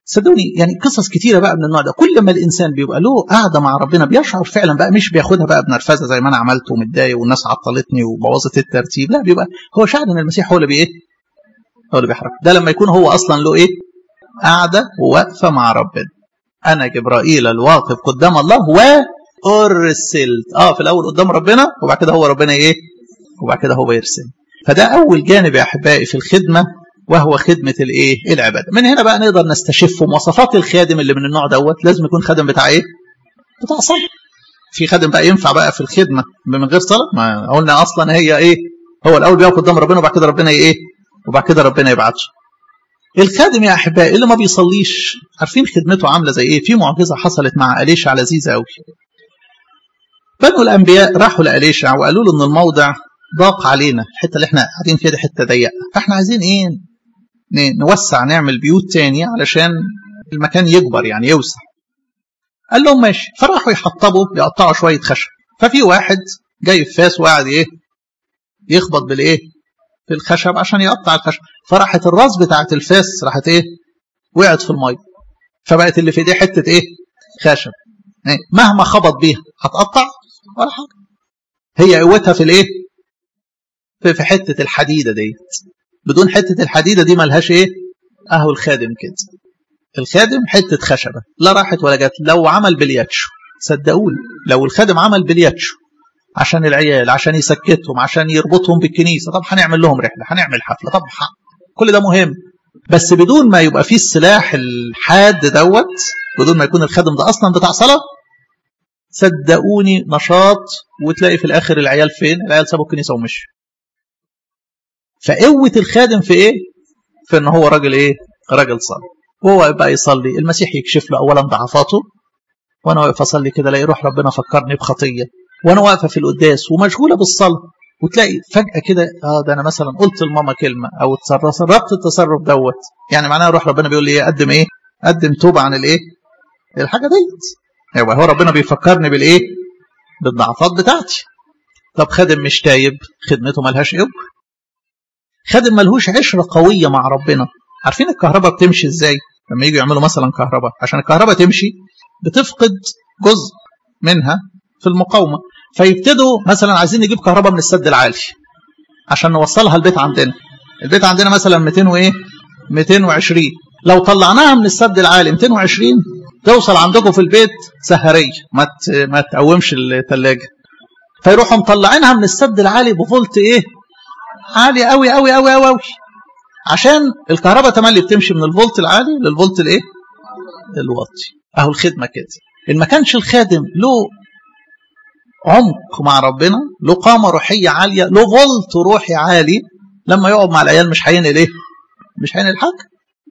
صدقوني يعني قصص كتيره بقى من النوع ده كل ما الانسان بيبقى له قاعده مع ربنا بيشعر فعلا بقى مش بياخدها بقى بنرفزه زي ما انا عملت ومتضايق والناس عطلتني وبوظت الترتيب لا بيبقى هو شعر ان المسيح هو اللي بايه هو اللي بيحرك ده لما يكون هو اصلا له ايه قاعده وواقفه مع ربنا انا جبرائيل الواقف قدام الله وارسلت اه في الاول قدام ربنا وبعد كده هو ربنا ايه وبعد كده هو يرسل فده اول جانب يا احبائي في الخدمه وهو خدمة الايه العبادة من هنا بقى نقدر نستشف مواصفات الخادم اللي من النوع دوت لازم يكون خادم بتاع ايه بتاع صلاة في خادم بقى ينفع بقى في الخدمة من غير صلاة ما قلنا اصلا هي ايه هو الاول بيقف قدام ربنا وبعد كده ربنا ايه وبعد كده ربنا يبعته الخادم يا احبائي اللي ما بيصليش عارفين خدمته عامله زي ايه في معجزه حصلت مع اليشع لذيذه قوي بنو الانبياء راحوا لاليشع وقالوا له ان الموضع ضاق علينا الحته اللي احنا قاعدين فيها دي حته ضيقه فاحنا عايزين ايه نوسع نعمل بيوت تاني علشان المكان يكبر يعني يوسع قال لهم ماشي فراحوا يحطبوا يقطعوا شويه خشب ففي واحد جاي في فاس وقاعد ايه يخبط بالايه في الخشب عشان يقطع الخشب فراحت الراس بتاعت الفاس راحت ايه وقعت في الميه فبقت اللي في ايديه حته ايه خشب إيه؟ مهما خبط بيها هتقطع ولا حاجه هي قوتها في الايه في حته الحديده ديت بدون حته الحديده دي ملهاش ايه اهو الخادم كده الخادم حته خشبه لا راحت ولا جت لو عمل بلياتشو صدقوني لو الخادم عمل بلياتشو عشان العيال عشان يسكتهم عشان يربطهم بالكنيسه طب هنعمل لهم رحله هنعمل حفله طب كل ده مهم بس بدون ما يبقى فيه السلاح الحاد دوت بدون ما يكون الخادم ده اصلا بتاع صلاه صدقوني نشاط وتلاقي في الاخر العيال فين العيال سابوا الكنيسه ومشوا فقوه الخادم في ايه في ان هو راجل ايه راجل صلاه وهو بقى يصلي المسيح يكشف له اولا ضعفاته وانا واقف اصلي كده الاقي روح ربنا فكرني بخطيه وانا واقفه في القداس ومشغوله بالصلاه وتلاقي فجاه كده اه ده انا مثلا قلت لماما كلمه او تصرفت التصرف دوت يعني معناها روح ربنا بيقول لي ايه قدم ايه قدم توبه عن الايه الحاجه ديت يبقى هو ربنا بيفكرني بالايه بالضعفات بتاعتي طب خادم مش تايب خدمته ملهاش قوه خادم ملهوش عشره قويه مع ربنا عارفين الكهرباء بتمشي ازاي لما يجوا يعملوا مثلا كهرباء عشان الكهرباء تمشي بتفقد جزء منها في المقاومه فيبتدوا مثلا عايزين نجيب كهرباء من السد العالي عشان نوصلها البيت عندنا البيت عندنا مثلا 200 وايه 220 لو طلعناها من السد العالي 220 توصل عندكم في البيت سهريه ما ما تقومش الثلاجه فيروحوا مطلعينها من السد العالي بفولت ايه عالي قوي قوي قوي قوي قوي عشان الكهرباء تملي بتمشي من الفولت العالي للفولت الايه الواطي اهو الخدمه كده ان ما كانش الخادم له عمق مع ربنا له قامه روحيه عاليه له فولت روحي عالي لما يقعد مع العيال مش هينقل ايه مش هينقل حاجه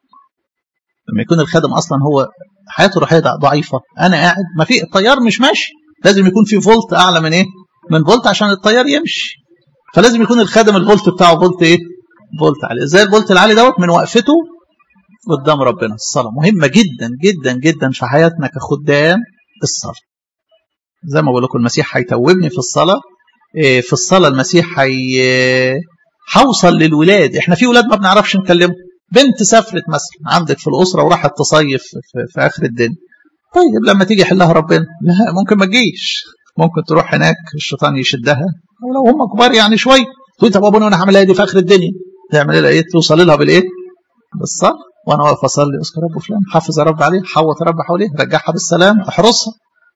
لما يكون الخادم اصلا هو حياته الروحيه ضعيفه انا قاعد ما في الطيار مش ماشي لازم يكون في فولت اعلى من ايه من فولت عشان الطيار يمشي فلازم يكون الخادم الفولت بتاعه فولت ايه فولت عالي ازاي الفولت العالي دوت من وقفته قدام ربنا الصلاه مهمه جدا جدا جدا في حياتنا كخدام الصلاه زي ما بقول لكم المسيح هيتوبني في الصلاه في الصلاه المسيح هي هوصل للولاد احنا في ولاد ما بنعرفش نكلمهم بنت سافرت مثلا عندك في الاسره وراحت تصيف في, في اخر الدنيا طيب لما تيجي يحلها ربنا لا ممكن ما تجيش ممكن تروح هناك الشيطان يشدها ولو هم كبار يعني شويه تقول طب ابونا انا هعمل ايه دي في اخر الدنيا تعمل لها ايه توصل لها بالايه بالصلاه وانا واقف اصلي اذكر رب فلان حافظ يا رب عليه حوط يا رب حواليه رجعها بالسلام احرسها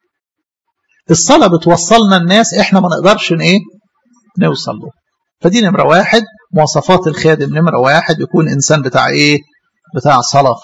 الصلاه بتوصلنا الناس احنا ما نقدرش ايه نوصل له فدي نمره واحد مواصفات الخادم نمره واحد يكون انسان بتاع ايه بتاع صلاه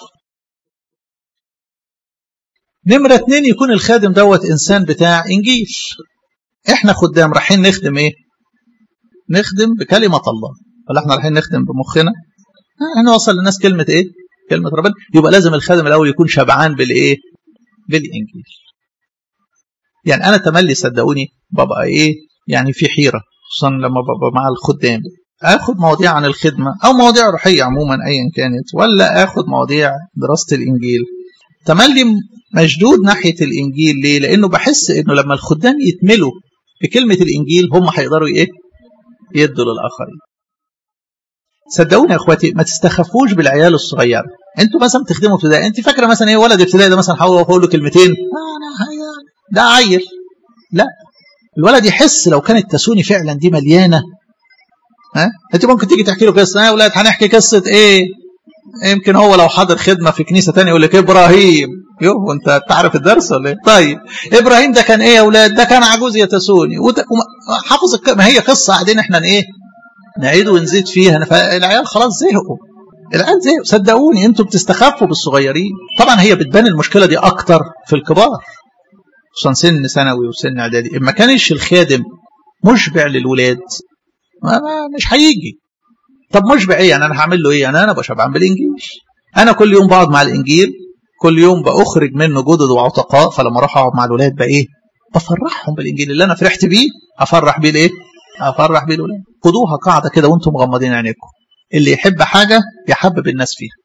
نمرة اتنين يكون الخادم دوت إنسان بتاع إنجيل إحنا خدام رايحين نخدم إيه؟ نخدم بكلمة الله ولا إحنا رايحين نخدم بمخنا؟ هنوصل للناس كلمة إيه؟ كلمة ربنا يبقى لازم الخادم الأول يكون شبعان بالإيه؟ بالإنجيل يعني أنا تملي صدقوني ببقى إيه؟ يعني في حيرة خصوصا لما ببقى مع الخدام اخد مواضيع عن الخدمه او مواضيع روحيه عموما ايا كانت ولا اخد مواضيع دراسه الانجيل تملي مشدود ناحيه الانجيل ليه؟ لانه بحس انه لما الخدام يتملوا بكلمه الانجيل هم هيقدروا ايه؟ يدوا للاخرين. صدقوني يا اخواتي ما تستخفوش بالعيال الصغيره انتوا مثلا بتخدموا ابتدائي انت فاكره مثلا ايه ولد ابتدائي ده مثلا هقول اقول له كلمتين انا ده عيل لا الولد يحس لو كانت تسوني فعلا دي مليانه ها انت ممكن تيجي تحكي له قصه يا ولاد هنحكي قصه ايه يمكن هو لو حاضر خدمه في كنيسه ثانيه يقول لك ابراهيم يوه انت تعرف الدرس ولا ايه طيب ابراهيم ده كان ايه يا اولاد ده كان عجوز يتسوني حافظ الك... ما هي قصه قاعدين احنا ايه نعيد ونزيد فيها فالعيال خلاص زهقوا العيال زهقوا صدقوني انتوا بتستخفوا بالصغيرين طبعا هي بتبان المشكله دي اكتر في الكبار خصوصا سن ثانوي وسن اعدادي ما كانش الخادم مشبع للولاد ما ما مش هيجي طب مشبع ايه يعني انا هعمل له ايه يعني انا بشبعان بالانجيل انا كل يوم بقعد مع الانجيل كل يوم باخرج منه جدد وعتقاء فلما اروح اقعد مع الولاد بقى ايه بفرحهم بالانجيل اللي انا فرحت بيه افرح بيه الايه افرح بيه الولاد خدوها قاعده كده وانتم مغمضين عينيكم اللي يحب حاجه يحبب الناس فيها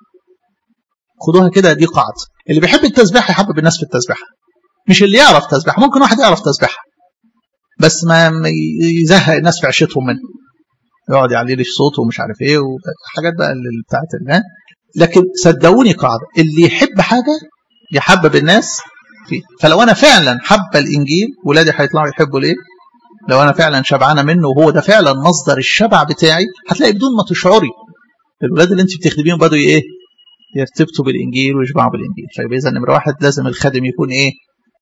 خدوها كده دي قاعده اللي بيحب التسبيحه يحبب الناس في التسبيحه مش اللي يعرف تسبيحه ممكن واحد يعرف تسبيحه بس ما يزهق الناس في عشتهم منه يقعد يعلي لي صوته ومش عارف ايه وحاجات بقى اللي بتاعت الناس لكن صدقوني قاعده اللي يحب حاجه يحبب الناس فيه فلو انا فعلا حابه الانجيل ولادي هيطلعوا يحبوا ليه لو انا فعلا شبعانه منه وهو ده فعلا مصدر الشبع بتاعي هتلاقي بدون ما تشعري الولاد اللي انت بتخدميهم بدوا ايه يرتبطوا بالانجيل ويشبعوا بالانجيل فيبقى اذا نمره واحد لازم الخادم يكون ايه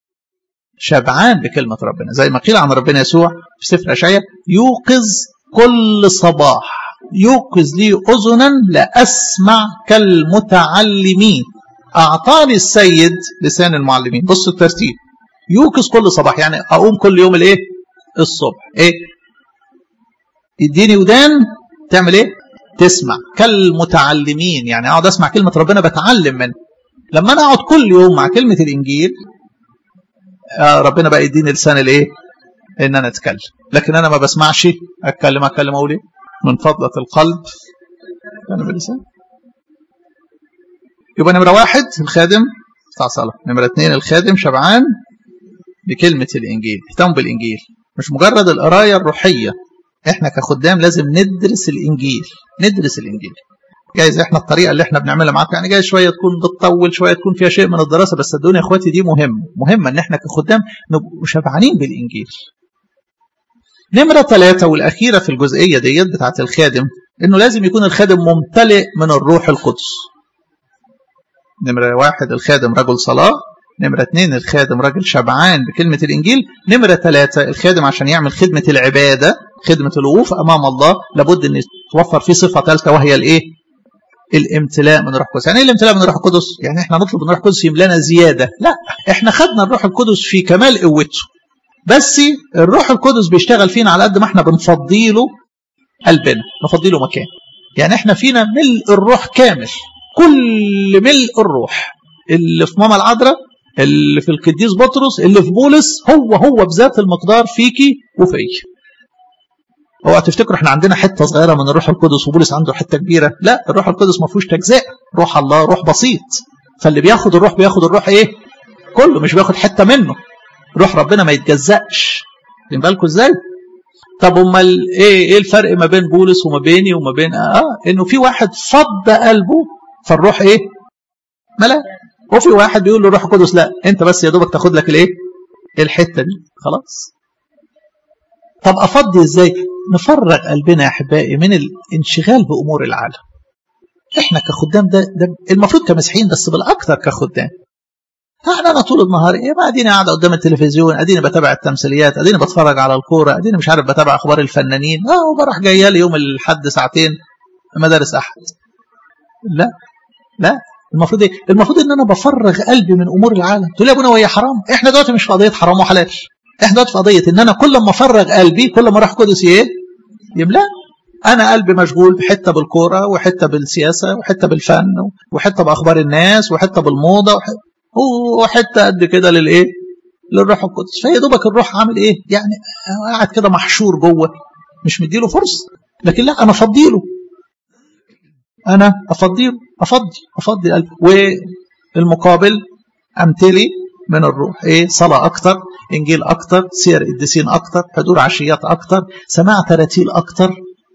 شبعان بكلمه ربنا زي ما قيل عن ربنا يسوع في سفر اشعياء يوقظ كل صباح يوقظ لي أذنا لأسمع كالمتعلمين أعطاني السيد لسان المعلمين بصوا الترتيب يوقظ كل صباح يعني أقوم كل يوم الإيه الصبح إيه يديني ودان تعمل إيه تسمع كالمتعلمين يعني أقعد أسمع كلمة ربنا بتعلم منه لما أنا أقعد كل يوم مع كلمة الإنجيل آه ربنا بقى يديني لسان الإيه ان انا اتكلم لكن انا ما بسمعش اتكلم اتكلم اقول ايه من فضلة القلب انا باللسان يبقى نمرة واحد الخادم بتاع صلاة نمرة اثنين الخادم شبعان بكلمة الإنجيل اهتم بالإنجيل مش مجرد القراية الروحية احنا كخدام لازم ندرس الإنجيل ندرس الإنجيل جايز احنا الطريقة اللي احنا بنعملها معاكم يعني جايز شوية تكون بتطول شوية تكون فيها شيء من الدراسة بس صدقوني يا اخواتي دي مهم مهمة ان احنا كخدام نبقى شبعانين بالإنجيل نمرة ثلاثة والأخيرة في الجزئية ديت بتاعت الخادم إنه لازم يكون الخادم ممتلئ من الروح القدس. نمرة واحد الخادم رجل صلاة، نمرة اثنين الخادم راجل شبعان بكلمة الإنجيل، نمرة ثلاثة الخادم عشان يعمل خدمة العبادة، خدمة الوقوف أمام الله، لابد إن يتوفر فيه صفة ثالثة وهي الإيه؟ الامتلاء من الروح القدس، يعني ايه الامتلاء من الروح القدس؟ يعني احنا نطلب من الروح القدس يملانا زيادة، لا احنا خدنا الروح القدس في كمال قوته. بس الروح القدس بيشتغل فينا على قد ما احنا بنفضي له قلبنا نفضي له مكان يعني احنا فينا ملء الروح كامل كل ملء الروح اللي في ماما العذراء اللي في القديس بطرس اللي في بولس هو هو بذات المقدار فيكي وفيك اوعى تفتكروا احنا عندنا حته صغيره من الروح القدس وبولس عنده حته كبيره لا الروح القدس ما فيهوش تجزئه روح الله روح بسيط فاللي بياخد الروح بياخد الروح ايه كله مش بياخد حته منه روح ربنا ما يتجزأش واخدين بالكم ازاي طب امال ايه ايه الفرق ما بين بولس وما بيني وما بين اه انه في واحد فض قلبه فالروح ايه ملا وفي واحد بيقول له الروح القدس لا انت بس يا دوبك تاخد لك الايه الحته دي خلاص طب افضي ازاي نفرغ قلبنا يا احبائي من الانشغال بامور العالم احنا كخدام ده, ده المفروض كمسيحيين بس بالاكثر كخدام احنا انا طول النهار ايه ما اديني قاعد قدام التلفزيون اديني بتابع التمثيليات اديني بتفرج على الكوره اديني مش عارف بتابع اخبار الفنانين اه وبروح جايه لي يوم الاحد ساعتين مدارس احد لا لا المفروض ايه المفروض ان انا بفرغ قلبي من امور العالم تقول يا ابونا وهي حرام احنا دلوقتي مش في قضيه حرام وحلال احنا دلوقتي في قضيه ان انا كل ما افرغ قلبي كل ما اروح قدس ايه يملا انا قلبي مشغول بحته بالكوره وحته بالسياسه وحته بالفن وحته باخبار الناس وحته بالموضه وحته وحته قد كده للايه للروح القدس فهي دوبك الروح عامل ايه يعني قاعد كده محشور جوه مش مديله فرصه لكن لا انا افضيله انا افضيله افضي افضي قلبي والمقابل امتلي من الروح ايه صلاه اكتر انجيل اكتر سير قديسين اكتر حضور عشيات اكتر سماع تراتيل اكتر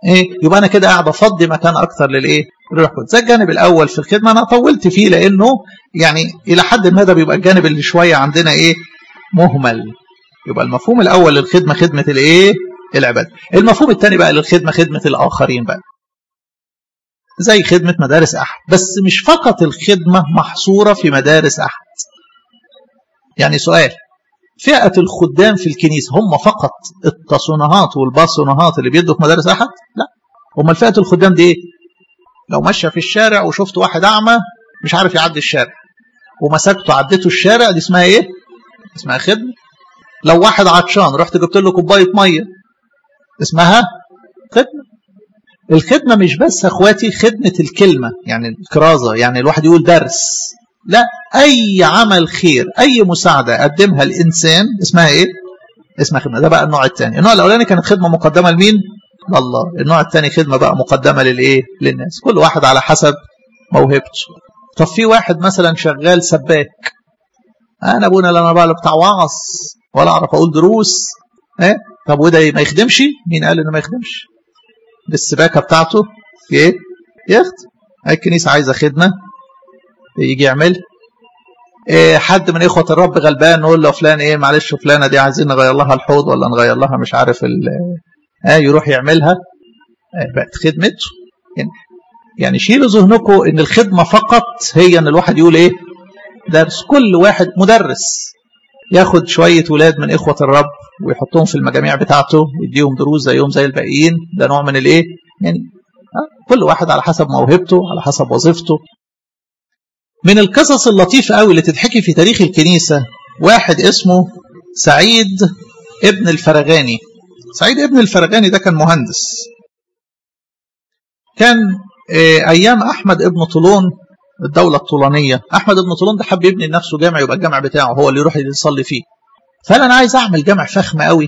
ايه يبقى انا كده قاعد افضي مكان اكتر للايه للروح القدس ده الجانب الاول في الخدمه انا طولت فيه لانه يعني الى حد ما ده بيبقى الجانب اللي شويه عندنا ايه مهمل يبقى المفهوم الاول للخدمه خدمه الايه العباده المفهوم الثاني بقى للخدمه خدمه الاخرين بقى زي خدمه مدارس احد بس مش فقط الخدمه محصوره في مدارس احد يعني سؤال فئة الخدام في الكنيسة هم فقط التصنيهات والباصنهات اللي بيدوا في مدارس أحد؟ لا هم فئة الخدام دي إيه؟ لو ماشية في الشارع وشفت واحد أعمى مش عارف يعدي الشارع ومسكته عديته الشارع دي اسمها إيه؟ اسمها خدمة لو واحد عطشان رحت جبت له كوباية مية اسمها خدمة الخدمة مش بس اخواتي خدمة الكلمة يعني الكرازة يعني الواحد يقول درس لا أي عمل خير أي مساعدة قدمها الإنسان اسمها إيه؟ اسمها خدمة ده بقى النوع الثاني النوع الأولاني كانت خدمة مقدمة لمين؟ لله النوع الثاني خدمة بقى مقدمة للإيه؟ للناس كل واحد على حسب موهبته طب في واحد مثلا شغال سباك أنا أبونا لا أنا بقى بتاع وعظ ولا أعرف أقول دروس إيه؟ طب وده ما يخدمش؟ مين قال إنه ما يخدمش؟ بالسباكة بتاعته إيه؟ يخدم الكنيسة عايزة خدمة يجي يعمل إيه حد من اخوه الرب غلبان نقول له فلان ايه معلش فلانه دي عايزين نغير لها الحوض ولا نغير لها مش عارف ال آه يروح يعملها آه بقت خدمته يعني, يعني شيلوا ذهنكم ان الخدمه فقط هي ان الواحد يقول ايه درس كل واحد مدرس ياخد شويه ولاد من اخوه الرب ويحطهم في المجاميع بتاعته ويديهم دروس زيهم زي الباقيين ده نوع من الايه يعني آه كل واحد على حسب موهبته على حسب وظيفته من القصص اللطيفة قوي اللي تتحكي في تاريخ الكنيسة واحد اسمه سعيد ابن الفرغاني سعيد ابن الفرغاني ده كان مهندس كان أيام أحمد ابن طولون الدولة الطولانية أحمد ابن طولون ده حب يبني لنفسه جامع يبقى الجامع بتاعه هو اللي يروح يصلي فيه فقال أنا عايز أعمل جامع فخم قوي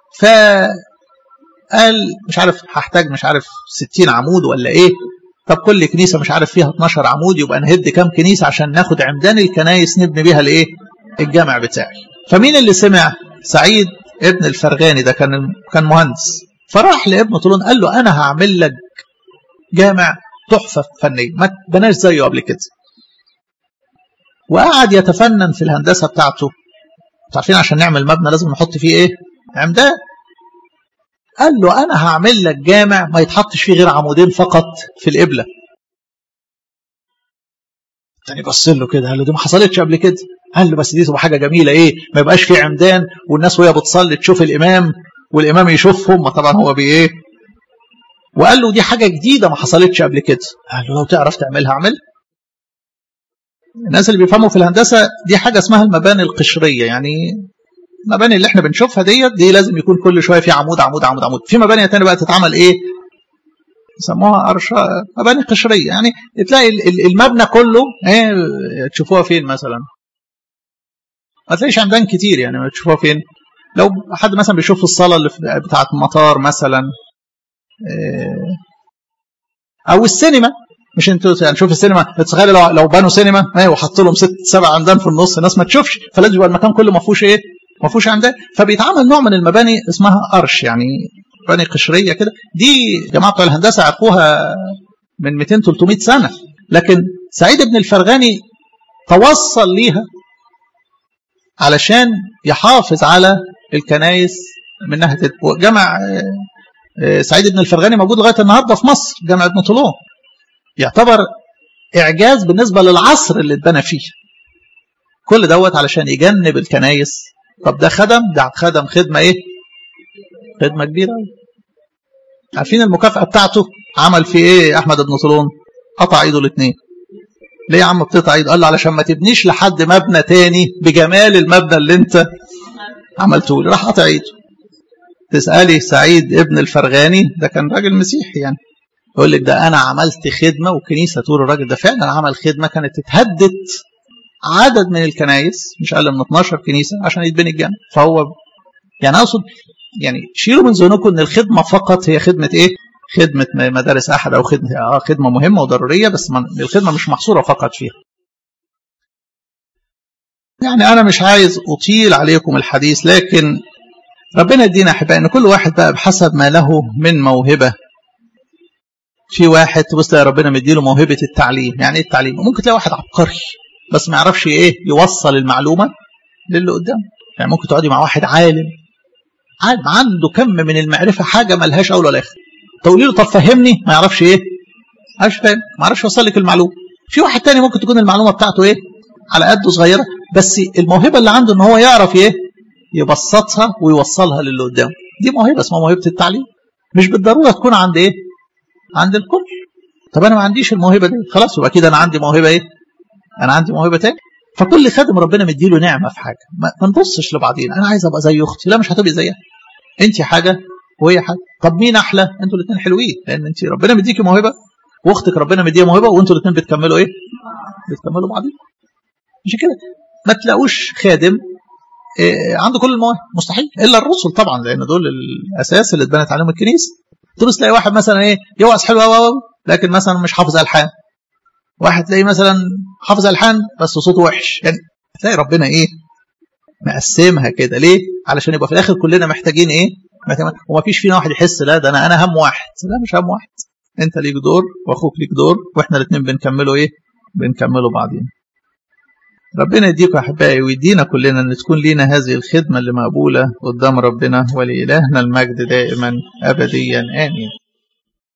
فقال مش عارف هحتاج مش عارف 60 عمود ولا إيه طب كل كنيسة مش عارف فيها 12 عمود يبقى نهد كام كنيسة عشان ناخد عمدان الكنايس نبني بيها الايه الجامع بتاعي فمين اللي سمع سعيد ابن الفرغاني ده كان كان مهندس فراح لابن طولون قال له انا هعمل لك جامع تحفة فنية ما بناش زيه قبل كده وقعد يتفنن في الهندسة بتاعته عارفين عشان نعمل مبنى لازم نحط فيه ايه عمدان قال له أنا هعمل لك جامع ما يتحطش فيه غير عمودين فقط في القبلة تاني بص له كده قال له دي ما حصلتش قبل كده قال له بس دي تبقى حاجة جميلة إيه ما يبقاش فيه عمدان والناس وهي بتصلي تشوف الإمام والإمام يشوفهم ما طبعا هو بإيه وقال له دي حاجة جديدة ما حصلتش قبل كده قال له لو تعرف تعملها اعمل الناس اللي بيفهموا في الهندسة دي حاجة اسمها المباني القشرية يعني المباني اللي احنا بنشوفها ديت دي لازم يكون كل شويه في عمود عمود عمود عمود في مباني تانية بقى تتعمل ايه يسموها أرشا مباني قشريه يعني تلاقي المبنى كله ايه تشوفوها فين مثلا ما تلاقيش عمدان كتير يعني ما تشوفوها فين لو حد مثلا بيشوف الصاله اللي بتاعه المطار مثلا او السينما مش انتوا يعني شوف السينما تتخيل لو لو بنوا سينما ايه وحط لهم ست سبع عمدان في النص الناس ما تشوفش فلازم يبقى المكان كله ما فيهوش ايه ما فيهوش عمدان فبيتعمل نوع من المباني اسمها ارش يعني مباني قشريه كده دي جماعه بتوع الهندسه عرفوها من 200 300 سنه لكن سعيد بن الفرغاني توصل ليها علشان يحافظ على الكنايس منها جمع سعيد بن الفرغاني موجود لغايه النهارده في مصر جامع ابن طولون يعتبر اعجاز بالنسبه للعصر اللي اتبنى فيه كل دوت علشان يجنب الكنايس طب ده خدم ده خدم خدمه ايه خدمه كبيره عارفين المكافاه بتاعته عمل في ايه احمد بن طولون قطع ايده الاثنين ليه يا عم بتقطع ايده قال له علشان ما تبنيش لحد مبنى تاني بجمال المبنى اللي انت عملته لي راح قطع ايده تسالي سعيد ابن الفرغاني ده كان راجل مسيحي يعني يقول لك ده انا عملت خدمه وكنيسه تقول الراجل ده فعلا عمل خدمه كانت اتهدت عدد من الكنايس مش اقل من 12 كنيسه عشان يتبني الجامع فهو يعني اقصد يعني شيلوا من ذهنكم ان الخدمه فقط هي خدمه ايه؟ خدمه مدارس احد او خدمه اه خدمه مهمه وضروريه بس الخدمه مش محصوره فقط فيها. يعني انا مش عايز اطيل عليكم الحديث لكن ربنا يدينا احبائي ان كل واحد بقى بحسب ما له من موهبه في واحد تبص تلاقي ربنا مديله موهبه التعليم يعني ايه التعليم ممكن تلاقي واحد عبقري بس ما يعرفش ايه يوصل المعلومه للي قدامه يعني ممكن تقعدي مع واحد عالم عالم عنده كم من المعرفه حاجه ملهاش اول ولا اخر تقولي له طب فهمني ما يعرفش ايه مش فاهم ما يعرفش يوصل لك المعلومه في واحد تاني ممكن تكون المعلومه بتاعته ايه على قده صغيره بس الموهبه اللي عنده ان هو يعرف ايه يبسطها ويوصلها للي قدامه دي موهبه اسمها موهبه التعليم مش بالضروره تكون عند ايه عند الكل طب انا ما عنديش الموهبه دي خلاص يبقى كده انا عندي موهبه ايه انا عندي موهبه تاني فكل خادم ربنا مديله نعمه في حاجه ما نبصش لبعضينا انا عايز ابقى زي اختي لا مش هتبقي زيها انت حاجه وهي حاجه طب مين احلى انتوا الاثنين حلوين لان انت ربنا مديكي موهبه واختك ربنا مديها موهبه وانتوا الاثنين بتكملوا ايه بتكملوا بعضيكم مش كده ما تلاقوش خادم إيه عنده كل المواهب مستحيل الا الرسل طبعا لان دول الاساس اللي اتبنت عليهم الكنيسه تبص تلاقي واحد مثلا ايه يوعظ حلو قوي لكن مثلا مش حافظ الحان واحد تلاقي مثلا حافظ الحان بس صوته وحش يعني تلاقي ربنا ايه مقسمها كده ليه علشان يبقى في الاخر كلنا محتاجين ايه وما فيش فينا واحد يحس لا ده انا انا هم واحد لا مش هم واحد انت ليك دور واخوك ليك دور واحنا الاثنين بنكملوا ايه بنكملوا بعضين ربنا يديكم احبائي ويدينا كلنا ان تكون لينا هذه الخدمه اللي مقبوله قدام ربنا ولالهنا المجد دائما ابديا امين